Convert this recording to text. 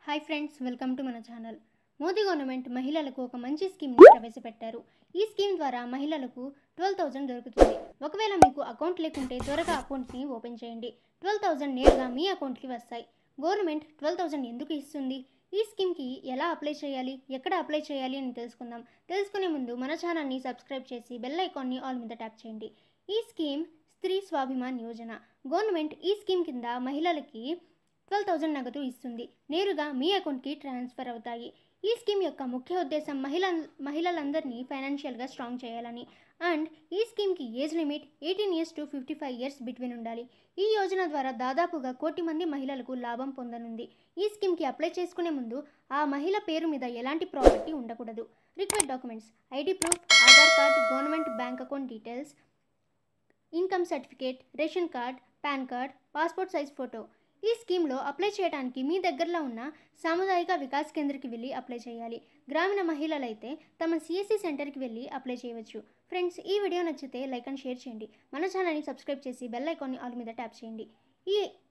hi friends welcome to మన channel Modi government మహిళలకు ఒక మంచి స్కీమ్ని ప్రవేశపెట్టారు ఈ స్కీమ్ ద్వారా మహిళలకు ట్వెల్వ్ థౌజండ్ దొరుకుతుంది ఒకవేళ మీకు అకౌంట్ లేకుంటే త్వరగా అకౌంట్ని ఓపెన్ చేయండి ట్వెల్వ్ థౌజండ్ నేరుగా మీ అకౌంట్కి వస్తాయి గవర్నమెంట్ ట్వెల్వ్ థౌజండ్ ఎందుకు ఇస్తుంది ఈ స్కీమ్కి ఎలా అప్లై చేయాలి ఎక్కడ అప్లై చేయాలి అని తెలుసుకుందాం తెలుసుకునే ముందు మన ఛానల్ని సబ్స్క్రైబ్ చేసి బెల్ ఐకాన్ని ఆల్ మీద ట్యాప్ చేయండి ఈ స్కీమ్ స్త్రీ స్వాభిమాన్ యోజన గవర్నమెంట్ ఈ స్కీమ్ కింద మహిళలకి ట్వెల్వ్ థౌజండ్ నగదు ఇస్తుంది నేరుగా మీ అకౌంట్కి ట్రాన్స్ఫర్ అవుతాయి ఈ స్కీమ్ యొక్క ముఖ్య ఉద్దేశం మహిళ మహిళలందరినీ ఫైనాన్షియల్గా స్ట్రాంగ్ చేయాలని అండ్ ఈ స్కీమ్కి age limit eighteen years to fifty five years between ఉండాలి ఈ యోజన ద్వారా దాదాపుగా కోటి మంది మహిళలకు లాభం పొందనుంది ఈ స్కీమ్కి అప్లై చేసుకునే ముందు ఆ మహిళ పేరు మీద ఎలాంటి ప్రాపర్టీ ఉండకూడదు required documents ID proof Aadhaar card government bank account details income certificate ration card PAN card passport size photo ఈ స్కీమ్లో అప్లై చేయడానికి మీ దగ్గరలో ఉన్న సాముదాయిక వికాస్ కేంద్రకి వెళ్ళి అప్లై చేయాలి గ్రామీణ మహిళలైతే తమ సిఎస్సి సెంటర్కి వెళ్ళి అప్లై చేయవచ్చు ఫ్రెండ్స్ ఈ వీడియో నచ్చితే లైక్ అండ్ షేర్ చేయండి మన ఛానల్ని సబ్స్క్రైబ్ చేసి బెల్ ఐకాన్ని ఆల్ మీద ట్యాప్ చేయండి ఈ